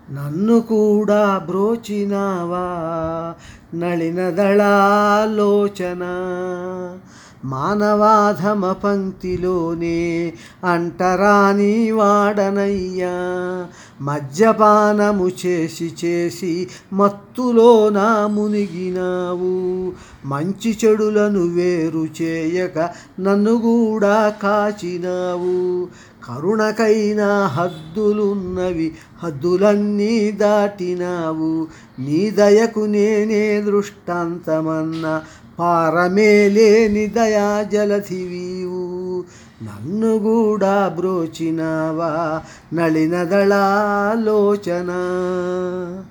నన్ను కూడా బ్రోచినావా నళినదళాలోచన మానవాధమ పంక్తిలోనే అంటరాని వాడనయ్యా మద్యపానము చేసి చేసి మత్తులో నా మునిగినావు మంచి చెడులను వేరు చేయక నన్ను కూడా కాచినావు కరుణకైనా హద్దులున్నవి హద్దులన్నీ దాటినావు నీ దయకు నేనే దృష్టాంతమన్న పారమేలేని దయా జలధివీవు నన్ను కూడా బ్రోచినావా నళినదళాలోచన